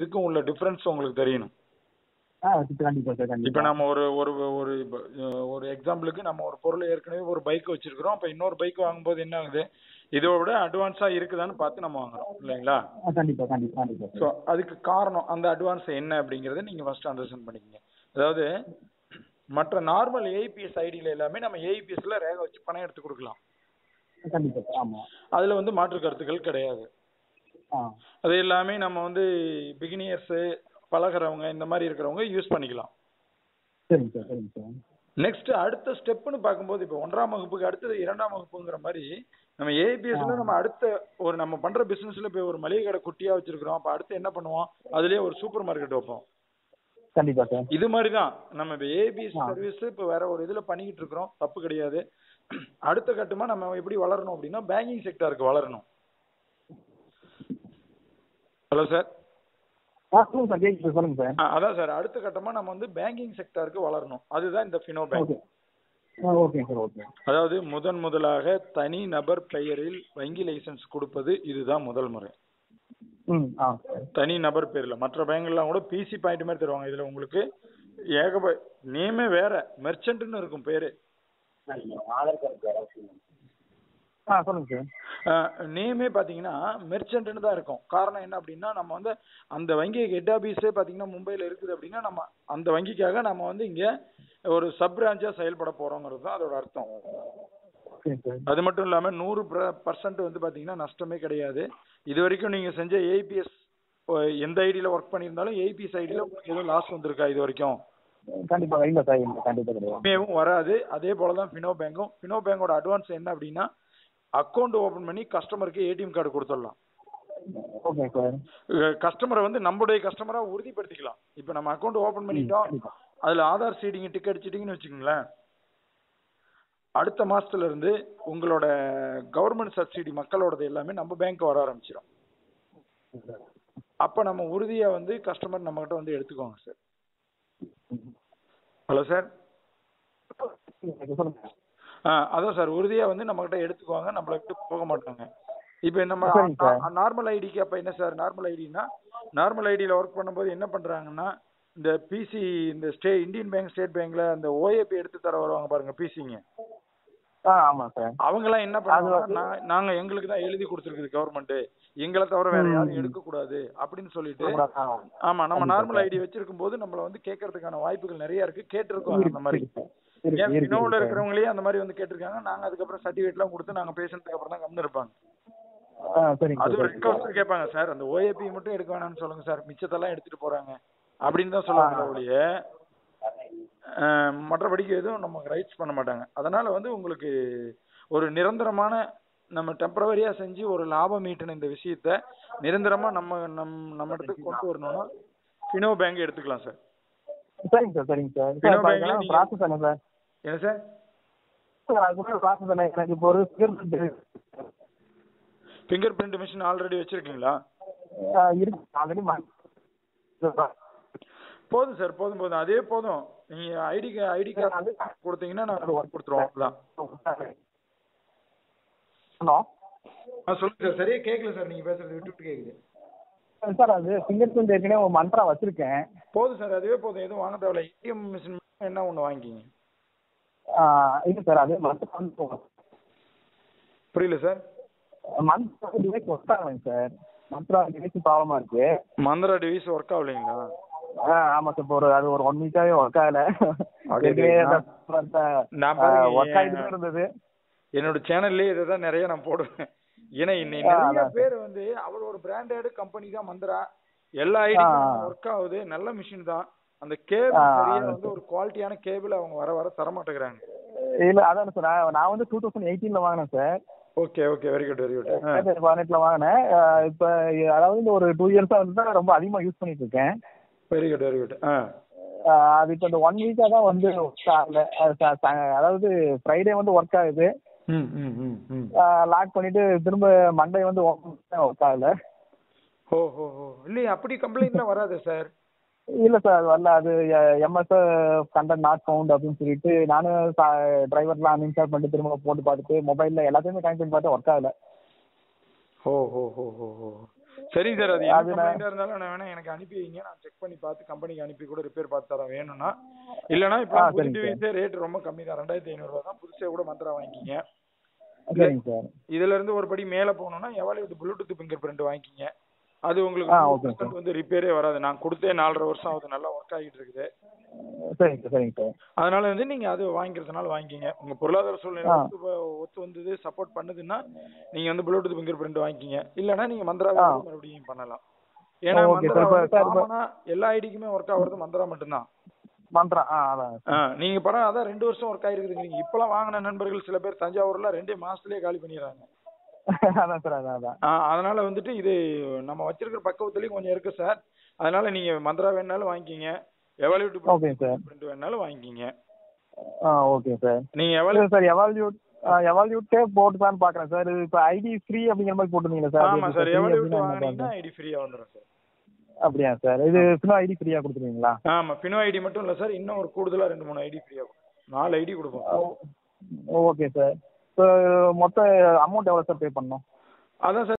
இதுக்கும் உள்ள டிஃபரன்ஸ் உங்களுக்கு தெரியணும் ஆ கண்டிப்பா சார் இப்ப கண்டிப்பா நம்ம ஒரு ஒரு ஒரு இப்ப, அஹ், ஒரு எக்ஸாம்பிளுக்கு நம்ம ஒரு பொருள் ஏற்கனவே ஒரு பைக் வச்சிருக்கிறோம் அப்ப இன்னொரு பைக் வாங்கும்போது என்ன ஆகுது இதோட விட அட்வான்ஸா இருக்குதான்னு பார்த்து நம்ம வாங்குறோம் இல்லைங்களா ஆ, கண்டிப்பா கண்டிப்பா கண்டிப்பா ஸோ அதுக்கு காரணம் அந்த அட்வான்ஸ் என்ன அப்படிங்கறத நீங்க ஃபர்ஸ்ட் அண்டர்ஸ்டாண்ட் பண்ணிக்கங்க அதாவது மற்ற நார்மல் ஏஐபிஎஸ் ஐடியில எல்லாமே நம்ம ஏஐபிஎஸ்ல ரேக வச்சு பணம் எடுத்து கொடுக்கலாம் கண்டிப்பா சார் ஆமா அதுல வந்து மாற்று கருத்துக்கள் கிடையாது ஆ அது எல்லாமே நம்ம வந்து பிகினியர்ஸ் பழகுறவங்க இந்த மாதிரி இருக்கிறவங்க யூஸ் பண்ணிக்கலாம் சரிங்க சார் சரிங்க சார் நெக்ஸ்ட் அடுத்த ஸ்டெப்னு பார்க்கும்போது இப்போ ஒன்றாம் வகுப்புக்கு அடுத்தது இரண்டாம் வகுப்புங்கிற மாதிரி நம்ம ஏபிஎஸ்ல நம்ம அடுத்த ஒரு நம்ம பண்ற பிசினஸ்ல இப்போ ஒரு மளிகை கடை குட்டியா வச்சிருக்கிறோம் அப்ப அடுத்து என்ன பண்ணுவோம் அதுலயே ஒரு சூப்பர் மார்க்கெட் வைப்போம் கண்டிப்பா சார் இது மாதிரி தான் நம்ம இப்போ ஏபிஎஸ் ஆ. சர்வீஸ் இப்போ வேற ஒரு இதுல பண்ணிக்கிட்டு இருக்கிறோம் தப்பு கிடையாது அடுத்த கட்டமா நம்ம எப்படி வளரணும் அப்படின்னா பேங்கிங் செக்டாருக்கு வளரணும் ஹலோ சார் ஆ சொல்லுங்க சார் கேட்குது சார் சொல்லுங்க சார் அதான் சார் அடுத்த கட்டமா நம்ம வந்து பேங்கிங் செக்டாருக்கு வளரணும் அதுதான் இந்த Fino bank okay ah okay sir okay அதாவது முதன் முதலாக தனி நபர் பெயரில் வங்கி லைசென்ஸ் கொடுப்பது இதுதான் முதல் முறை ம் ஆ சார் தனி நபர் பேர்ல மற்ற பேங்க்லாம் கூட பிசி பாயிண்ட் மாதிரி தருவாங்க இதுல உங்களுக்கு ஏகப நேமே வேற மெர்ச்சன்ட்னு இருக்கும் பேரு ஆ சொல்லுங்க சார் நேமே பாத்தீங்கன்னா மெர்ச்சன்ட்னு தான் இருக்கும் காரணம் என்ன அப்படின்னா நம்ம வந்து அந்த வங்கி ஹெட் ஆபீஸே பாத்தீங்கன்னா மும்பைல இருக்குது அப்படின்னா நம்ம அந்த வங்கிக்காக நம்ம வந்து இங்க ஒரு சப் பிரான்ச்சா செயல்பட போறோங்கிறது தான் அதோட அர்த்தம் ஓகே சார் அது மட்டும் இல்லாம நூறு பர்சன்ட் வந்து பாத்தீங்கன்னா நஷ்டமே கிடையாது இது வரைக்கும் நீங்க செஞ்ச ஏபிஎஸ் எந்த ஐடியில ஒர்க் பண்ணியிருந்தாலும் ஏபிஎஸ் ஐடியில உங்களுக்கு எதுவும் லாஸ் வந்திருக்கா இது வரைக்கும் கண்டிப்பா இல்லை சார் இல்லை கண்டிப்பா கிடையாது எப்பயும் வராது அதே போல தான் ஃபினோ பேங்கும் ஃபினோ பேங்கோட அட்வான்ஸ் என்ன அப்படின்னா அக்கௌண்ட் ஓபன் பண்ணி கஸ்டமருக்கு ஏடிஎம் கார்டு கொடுத்துடலாம் ஓகே சார் கஸ்டமரை வந்து நம்மளுடைய கஸ்டமரா உறுதிப்படுத்திக்கலாம் இப்போ நம்ம அக்கௌண்ட் ஓபன் பண்ணிட்டோம் கண்டிப்பா அதுல ஆதார் சீடிங் டிக் அடிச்சிட்டீங்கன்னு வச்சுக்கோங்களேன் அடுத்த மாசத்துல இருந்து உங்களோட கவர்மெண்ட் சப்சிடி மக்களோடது எல்லாமே நம்ம பேங்க் வர ஆரம்பிச்சிடும் அப்ப நம்ம உறுதியா வந்து கஸ்டமர் நம்ம கிட்ட வந்து எடுத்துக்கோங்க சார் ஹலோ சார் சொல்லுங்க ஆ அதான் சார் உறுதியா வந்து நம்ம கிட்ட எடுத்துக்குவாங்க நம்மள விட்டு போக மாட்டாங்க இப்போ நம்ம சரிங்க சார். நார்மல் ஐடிக்கு அப்ப என்ன சார் நார்மல் ஐடினா நார்மல் ஐடியில ஒர்க் பண்ணும்போது என்ன பண்றாங்கன்னா இந்த பிசி இந்த ஸ்டே இந்தியன் பேங்க் ஸ்டேட் பேங்க்ல அந்த ஓஏபி எடுத்து தர வருவாங்க பாருங்க பிசிங்க ஆ ஆமாம் சார் அவங்க எல்லாம் என்ன பண்ணுவாங்கன்னா நாங்க எங்களுக்கு தான் எழுதி கொடுத்துருக்குது கவர்மெண்ட் எங்களை தவிர வேற ம். யாரும் எடுக்க கூடாது அப்படின்னு சொல்லிட்டு ஆ. ஆமா நம்ம கண்டிப்பா நார்மல் சார். ஐடி வச்சிருக்கும் போது நம்மள வந்து கேட்கறதுக்கான வாய்ப்புகள் நிறைய இருக்கு கேட்டிருக்கோம் அந்த மாதிரி இருக்கு, இருக்கு, ஏன் இருக்கு, வினோவில் இருக்கு. இருக்கிறவங்களே அந்த மாதிரி வந்து கேட்டிருக்காங்க நாங்க அதுக்கப்புறம் சர்டிஃபிகேட் எல்லாம் கொடுத்து நாங்க பேசினதுக்கு அப்புறம் தான் கம்னு இருப்பாங்க ஆ, சரிங்க அது சார், ஒரு சரிங்க சார். ரிக்வஸ்ட் கேட்பாங்க சார் அந்த ஓஏபி மட்டும் எடுக்க வேணாம்னு சொல்லுங்க சார் மிச்சத்தெல்லாம் எடுத்துட்டு போறாங்க அப்படின்னு தான் சொல்லுவாங்க ஆ. ஒழிய அஹ், மற்றபடிக்கு எதுவும் நமக்கு ரைட்ஸ் பண்ண மாட்டாங்க அதனால வந்து உங்களுக்கு ஒரு நிரந்தரமான நம்ம டெம்பரவரியா செஞ்சு ஒரு லாபம் ஈட்டின இந்த விஷயத்த நிரந்தரமா நம்ம நம் நம்ம இடத்துக்கு கொண்டு வரணும்னா ஃபினோ பேங்க் எடுத்துக்கலாம் சார் சரிங்க சார் சரிங்க சார் வினோ சார் பேங்க்ல அதுக்கான நீங்க- ப்ராசஸ் என்ன சார் என்ன சார் சார் அதுக்குள்ள ப்ராசஸ் என்ன எனக்கு இப்போ ஒரு finger finger print machine already வச்சிருக்கீங்களா இருக்கு ஆல்ரெடி போதும் சார் போதும் போதும் அதே போதும் நீங்க ஐடி ஐடி கார்டு கொடுத்தீங்கன்னா நான் ஒர்க் கொடுத்துருவோம் அவ்வளவுதான் ஹலோ ஆ சொல்லுங்க சார் சரியா கேட்கல சார் நீங்க பேசுறது விட்டு விட்டு கேக்குது சார் அது ஃபிங்கர் பிரிண்ட் ஏற்கனவே ஒரு மந்த்ரா வச்சிருக்கேன் போதும் சார் அதுவே போதும் எதுவும் வாங்க தேவையில்ல ஏடிஎம் மிஷின் என்ன ஒன்று வாங்கிக்கிங்க இல்லை சார் அது மந்த்ரா வந்து புரியல சார் மந்த் வந்து டிவைஸ் ஒர்க் ஆகலைங்க சார் மந்த்ரா டிவைஸ் ப்ராப்ளமா இருக்கு மந்திரா டிவைஸ் ஒர்க் ஆகலைங்களா ஆ ஆமாம் சார் இப்போ ஒரு அது ஒரு ஒன் வீக்காவே ஒர்க் ஆகல அப்படியே நான் பாருங்க, ஒர்க் ஆகிட்டு தான் இருந்தது என்னோட சேனல்லே இதை தான் நிறைய நான் போடுவேன் ஏன்னா இன்னைக்கு ஆ, நிறைய அதான் பேர் வந்து அவர் ஒரு பிராண்டட் கம்பெனி தான் மந்திரா எல்லா ஐடியும் ஆ. ஒர்க் ஆகுது நல்ல மிஷின் தான் அந்த கேபிள் ஆ, சரியா அதான் வந்து ஒரு குவாலிட்டியான கேபிள் அவங்க வர வர தர மாட்டேங்கிறாங்க இல்லை அதான் சார் நான் நான் வந்து டூ தௌசண்ட் எயிட்டீனில் வாங்கினேன் sir okay okay very good very good ரெண்டாயிரத்தி பதினெட்டில் வாங்கினேன் இப்போ அதாவது இந்த ஒரு டூ இயர்ஸாக வந்து தான் ரொம்ப அதிகமாக யூஸ் பண்ணிட்டு இருக்கேன் வெரி குட் வெரி குட் ஆ ஆ, அது இப்போ இந்த ஒன் வீக்காக தான் வந்து ஒர்க் ஆகல அது ச- ச- அதாவது ஃப்ரைடே வந்து ஒர்க் ஆகுது ம் ம் ம் ம் லாக் பண்ணிட்டு திரும்ப மண்டே வந்து ஒர்க் ஆகல ஓ ஹோ ஹோ இல்லையே அப்படி கம்ப்ளைண்ட்லாம் வராது சார் இல்லை சார் அது வரல அது எம்எஸ் கண்டக்ட் நாட் ஃபவுண்ட் அப்படின்னு சொல்லிட்டு நானும் டிரைவர்லாம் அன்இன்ஸ்டால் பண்ணிட்டு திரும்ப போட்டு பார்த்துட்டு மொபைலில் எல்லாத்தையுமே கனெக்ட் பண்ணி பார்த்தா ஒர்க் ஆகல ஓ ஹோ ஹோ ஹோ ஹோ சரிங்க சார் அது என்ன அது நான்- கம்ப்ளைண்டா இருந்தாலும் நான் வேணா எனக்கு அனுப்பி வைங்க நான் செக் பண்ணி பார்த்து கம்பெனிக்கு அனுப்பி கூட ரிப்பேர் பார்த்து தரேன் வேணும்னா இல்லனா இப்போ ஆ, புது சரிங்க டிவைஸே ரேட் ரொம்ப கம்மி தான் ரெண்டாயிரத்தி ஐநூறு ரூபா தான் புதுசே கூட மந்த்ரா வாங்கிக்கிங்க சரிங்க சார் இதுல இருந்து ஒரு படி மேல போகணும்னா எவ்வளவு ப்ளூடூத் ஃபிங்கர் பிரிண்ட் வாங்கிக்கிங்க அது உங்களுக்கு ஆ, நூறு ஓகே percent வந்து ரிப்பேரே வராது நான் கொடுத்தே நாலரை வருஷம் ஆகுது நல்லா ஒர்க் ஆகிட்டு இருக்குது சரிங்க சார் சரிங்க சார் அதனால வந்து நீங்க அது வாங்கிக்கிறதுனால வாங்கிக்கிங்க உங்க பொருளாதார சூழ்நிலை ஆ. ஒத்து வ- ஒத்து வந்தது சப்போர்ட் பண்ணுதுன்னா நீங்க வந்து ப்ளூடூத் ஃபிங்கர் பிரிண்ட் வாங்கிக்கிங்க இல்லனா நீங்க மந்த்ரா ஆ. மறுபடியும் பண்ணலாம் ஏன்னா ஓகே மந்த்ரா சார், இப்ப- வந்து சார், இப்ப- common ஆ எல்லா ஐடிக்குமே ஒர்க் ஆகுறது மந்த்ரா மட்டும்தான் மந்த்ரா ஆ அதான் ஆ, நீங்க படம் அதான் ரெண்டு வருஷம் ஒர்க் ஆயிருக்குதுங்க இப்பெல்லாம் வாங்கின நண்பர்கள் சில பேர் தஞ்சாவூர்ல ரெண்டே மாசத்துலயே காலி பண்ணிடுறாங்க அதான் சார் அதான் அதான் ஆ, அதனால வந்துட்டு இது நம்ம வச்சிருக்கிற பக்குவத்துலயும் கொஞ்சம் இருக்கு சார் அதனால நீங்க மந்த்ரா வேணாலும் வாங்கிக்கிங்க எவாலுவேட் ஓகே சார் பிரிண்ட் வேணாலும் வாங்கிக்கிங்க ஆ ஓகே சார் நீங்க இல்ல எவாலுவேட் சார் எவால்யூட் எவால்யூட்டே போட்டுதான் பாக்குறேன் சார் இது இப்போ ஐடி ஃப்ரீ அப்படிங்கிற மாதிரி போட்டுருந்தீங்களா சார் ஆமா இது சார் free எவாலுவேட் அப்படின்னா என்ன வாங்குனீங்கன்னா பாருங்க. ஐடி ஃப்ரீயா வந்துடும் சார் அப்படியா சார் இது இன்னும் ஐடி ஃப்ரீயா கொடுத்துருவீங்களா ஆமா பினோ ஐடி மட்டும் இல்ல சார் இன்னும் ஒரு கூடுதலா ரெண்டு மூணு ஐடி ஃப்ரீயா நாலு ஐடி கொடுப்போம் ஓகே சார் இப்போ மொத்த அமௌண்ட் எவ்வளோ சார் பே பண்ணணும் அதான் சார்